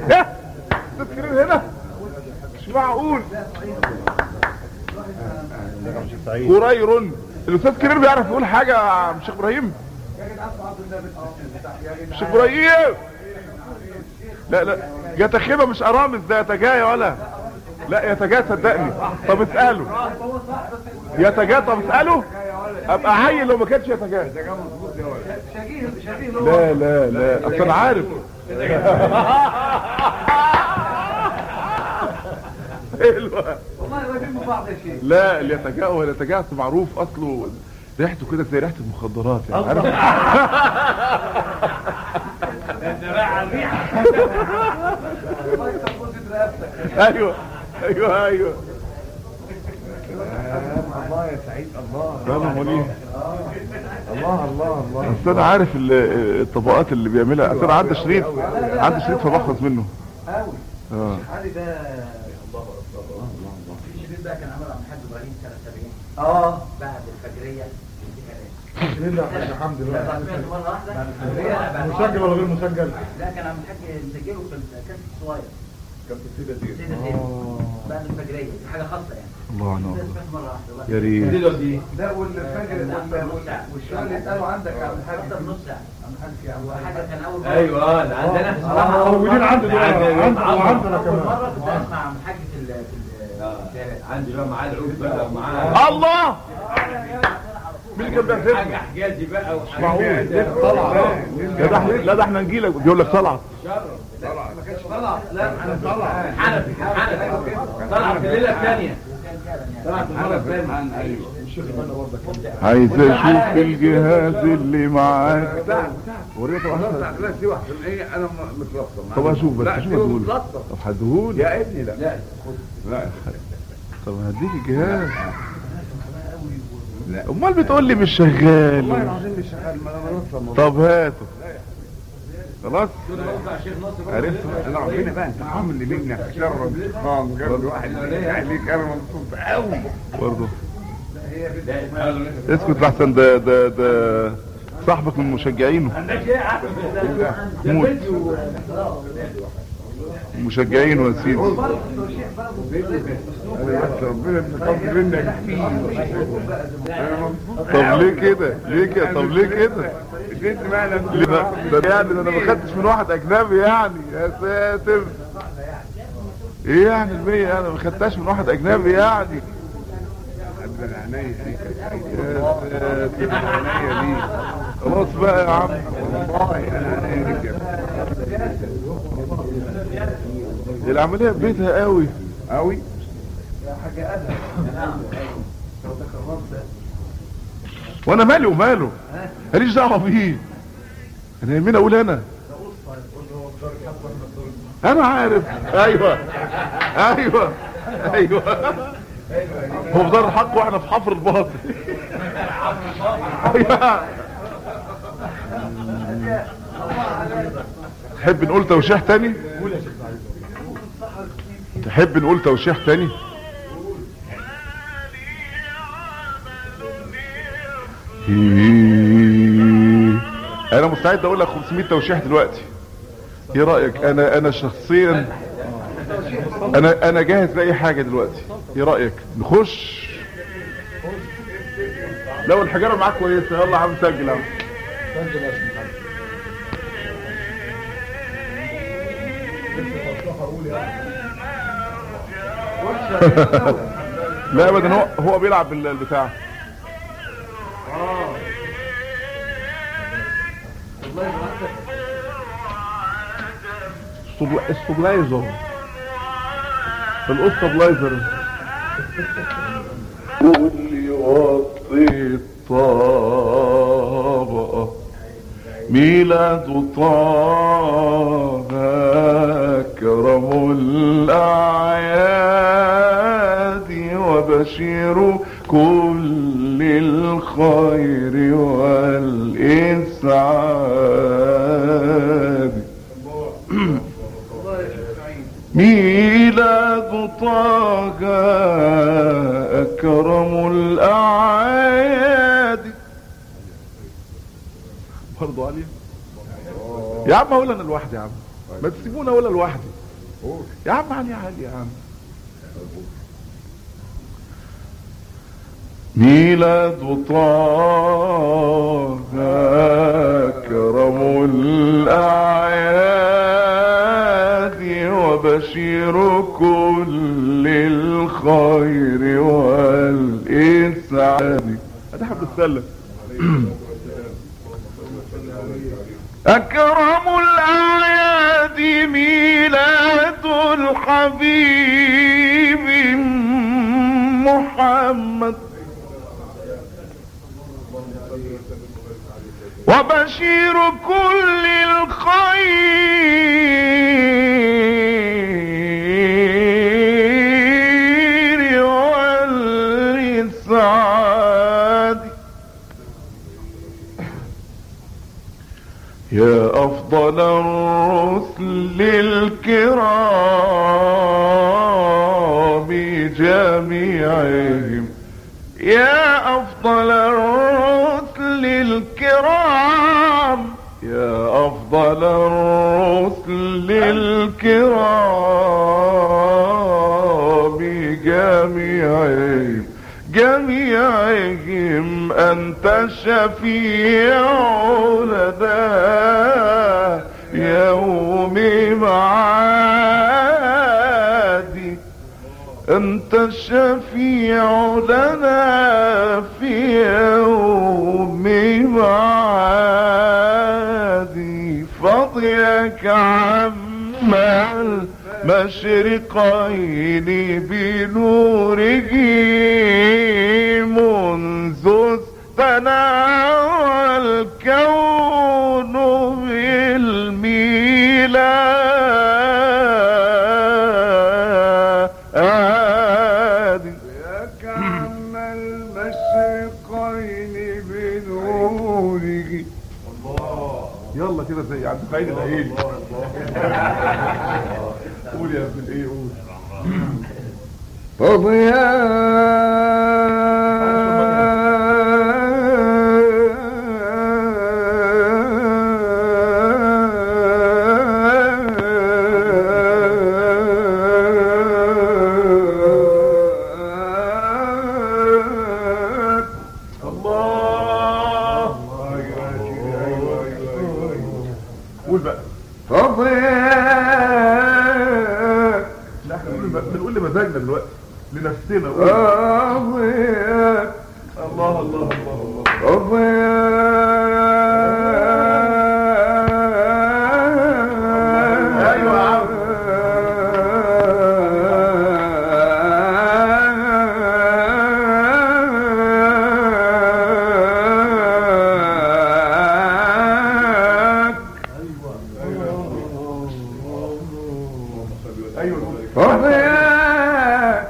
ايه استاذ كريم هنا مش معقول قرير الاستاذ كريم بيعرف يقول حاجه يا شيخ ابراهيم شيخ ابراهيم لا لا يتخيبه مش ارامز ده يتجايا ولا لا يتجايا صدقني طب اساله يتجايا طب اساله ابقى عيل لو ما كانش يتجايا لا لا لا اصل انا عارف حلوه والله ما في بعض يا شيخ لا اليتجاء هو اليتجاء معروف اصله ريحته كده زي ريحه المخدرات يعني عارف الله يكتب رقبتك ايوه ايوه ايوه الله يا سعيد الله لا لا وليه الله الله الله بس انا عارف ال- الطبقات اللي بيعملها اصل انا عندي شريط عندي شريط فبحفظ منه قوي اه علي ده في شريط بقى كان عمل عبد الحاج ابراهيم سنه 70 اه بعد الفجريه لله الحمد لله بعد سمعته مره واحده بعد مسجل ولا غير مسجل؟ لا كان عبد الحاج مسجله في الكاس الصغير كانت السيدة دي سيدة سيدة بعد الفجريه دي حاجه خاصه يعني الله ده عنه سمعته مره واحده والله. يا ريت لا والفجر وال- وال- والشغل اللي اتقالوا عندك يا عم الحاج اكتر من نص ساعه عم الحاج يا عم وحاجه الحاج كان اول مره ايوه ده عندنا صراحة موجودين عندي دول عندنا وعندنا اول كمان مره كنت اسمع عم الحاج في ال في ال- عندي بقى معاه العود بقى ومعاه الله مين اللي كان بيعزف حاجه حجازي بقى معقول طلع لا ده احنا لا ده احنا نجيلك بيقول لك طلعت ما كانش طلع لا انا طلع حنفي حنفي طلع في الليله الثانيه طلع في المره الثانيه عايز اشوف الجهاز اللي معاك وريته واحده لا دي واحدة ايه انا متلصم طب اشوف بس لا اشوف دي هديهولك متلصم طب هديهولك يا ابني لا لا لا طب هديك الجهاز لا امال بتقول لي مش والله شغال العظيم مش شغال ما انا متلصم طب هاته خلاص عرفت انا ربنا بقى انت عامل لي منك شر انتقام قلب واحد عليك انا مبسوط قوي برضه اسكت لحسن ده ده ده صاحبك من مشجعينه موت مشجعينه يا سيدي انا بس ربنا انتقام منك كتير انا مبسوط طب ليه كده ليه كده طب ليه كده جيت مالك ليه ده ده يعني ده انا ما خدتش من واحد اجنبي يعني يا ساتر ايه يعني المية انا ما خدتهاش من واحد اجنبي يعني عندنا عينيا ليك يا ساتر عينيا ليك خلاص بقى يا عم والله انا عينيا ليك دي العملية بيتها قوي قوي يا حاجة أدهم لو تكرمت وانا مالي وماله ماليش دعوه بيه انا يهمني اقول انا انا عارف ايوه ايوه ايوه هو في دار الحق واحنا في حفر الباطل أيوة. تحب نقول توشيح تاني تحب نقول توشيح تاني إيه. انا مستعد اقول لك 500 توشيح دلوقتي ايه رايك انا انا شخصيا انا انا جاهز لاي حاجه دلوقتي ايه رايك نخش لو الحجاره معاك كويسه يلا يا عم سجل يا عم لا ابدا هو هو بيلعب بال- البتاع الستبلا- الستبلايزر الاستبلايزر واللي يغطي الطبقة ميلاد طه أكرم الأعياد وبشير كل الخير والإسعاد ميلاد طه أكرم الأعياد برضو علي يا عم اقول انا لوحدي يا عم ما تسيبونا ولا لوحدي يا عم علي علي يا عم ميلاد طه أكرم الأعياد وبشير كل الخير والإسعاد هذا حب السلة أكرم الأعياد ميلاد الحبيب محمد وبشير كل الخير والإسعاد يا أفضل الرسل الكرام جميعهم يا أفضل الرسل الكرام يا أفضل الرسل الكرام جميعهم جميعهم أنت الشفيع لنا يوم معادي أنت الشفيع لنا في يوم معادي فضيك عما المشرقين بنوره منذ استنى الكون بالميلاد ياك عم المشرقين بنوره يلا كده زي عبد السعيد الايلي قول يا ابن الايه قول فضياء الله قول بقى فضياء لا احنا بنقول بنقول لمزاجنا دلوقتي لنفسنا قول. فضياء الله الله الله الله أيوة يا عم. ايوه فضياء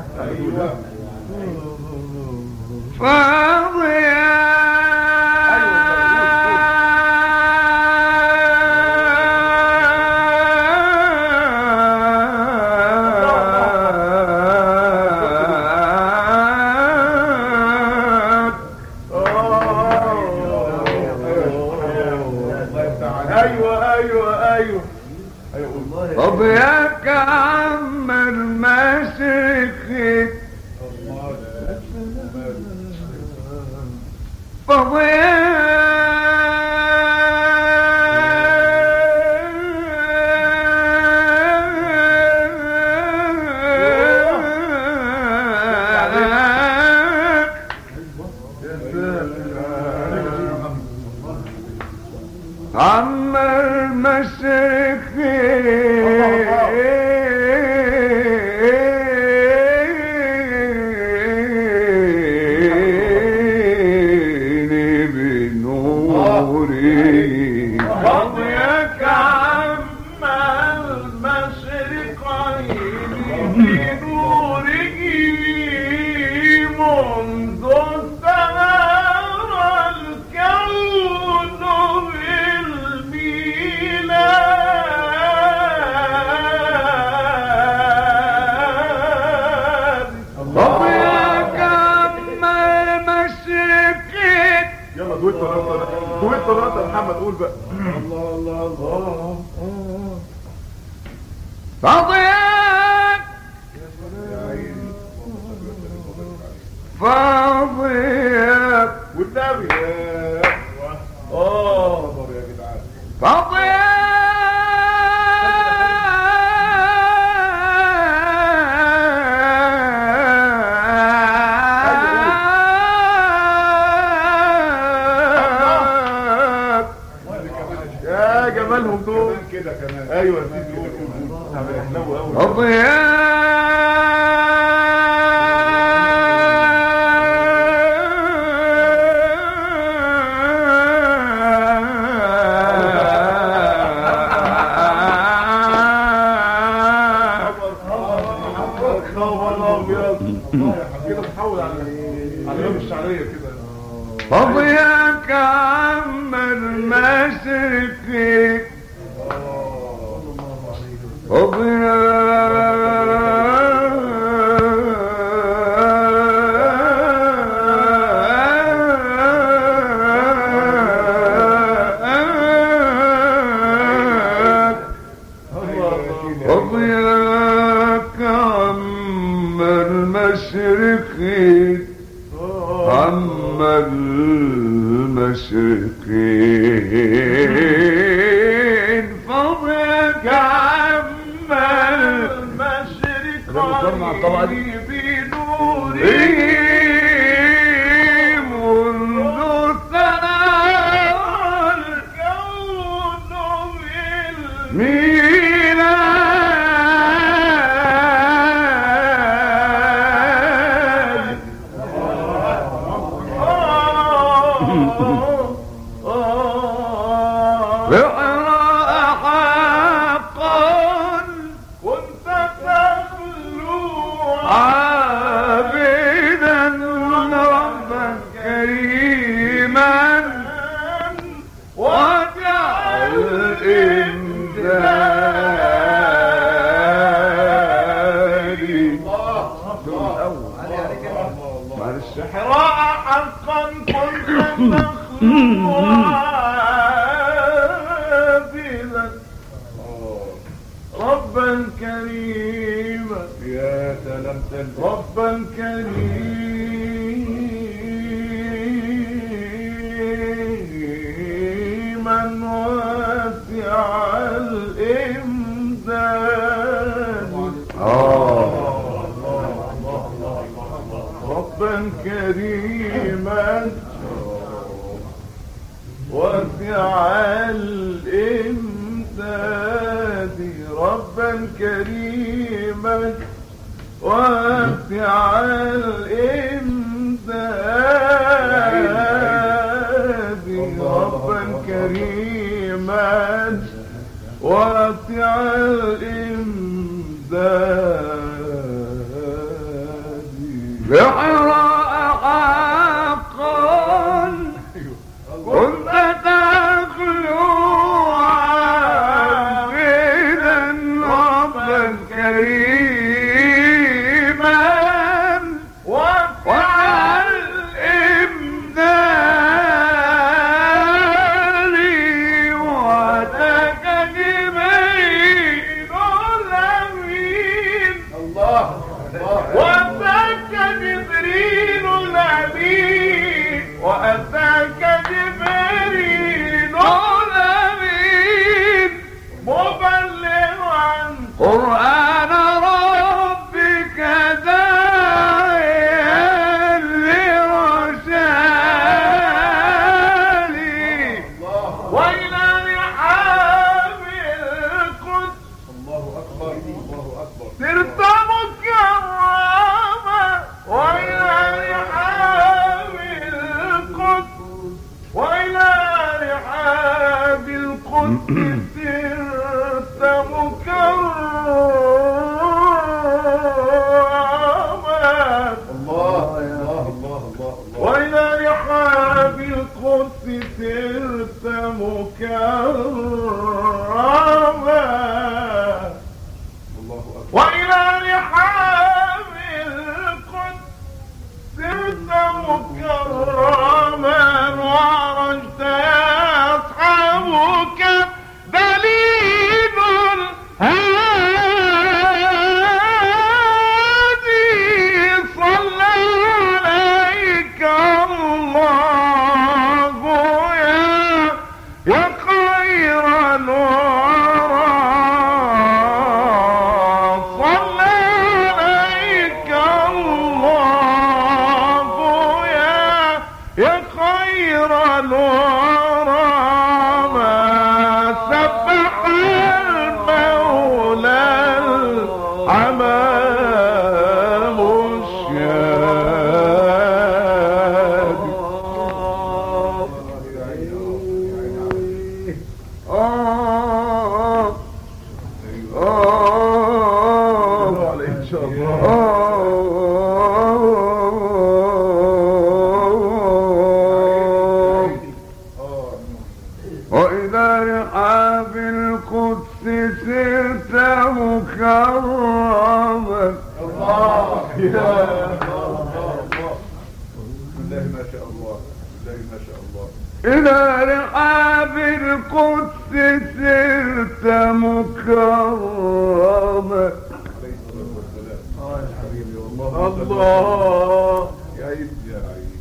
ايوه ايوه ايوه ايوه قول. فضياك عم المشرق فضياك عم المشرق بنوري فضيك عم المشرقين بنوره منذ استنار الكون بالميلاد فضياك عم المشرق يلا دويت دويت دويت يا محمد قول بقى الله الله الله فضيك فضيك والنبي اه يا جدعان فضيك يا جمالهم دول كده كمان ايوه يا سيدي يحلموا قوي خبر ابيض كده تحول على على باب الشعريه كده فضيك عم المشرق فضيك عم المشرق عم المشرقين فضيك عم المشرق بنصرنا على الطبقة دي. بنوره منذ ثناء الكون بالميلاد اقرأ حقا كنت تخلو عابدا ربا كريما واجعل امدادي معلش اقرأ حقا كنت تخلو عابدا ربا كريما يا سلام سلام ربا كريما واسع الإمداد ربا كريما واسع الإمداد ربا كريما واسع الإمداد ربا كريما واسع الإمداد اقرأ حقا كنت تخلو عابدا ربا كريما وعلى الإمداد واتك جبريل الأمين وأتاك جبريل الأمين وأتاك جبريل الأمين مبلغا قرآن ربك داعيا لرشادي وإلى رحاب القدس سرت مكرما وإلى رحاب القدس وإلى رحاب القدس سرت مكرما وإلى رحاب القدس سرت مكرما بالله ما شاء الله بالله ما شاء الله إلى رحاب القدس سرت مكرما الله يا عيد يا عيد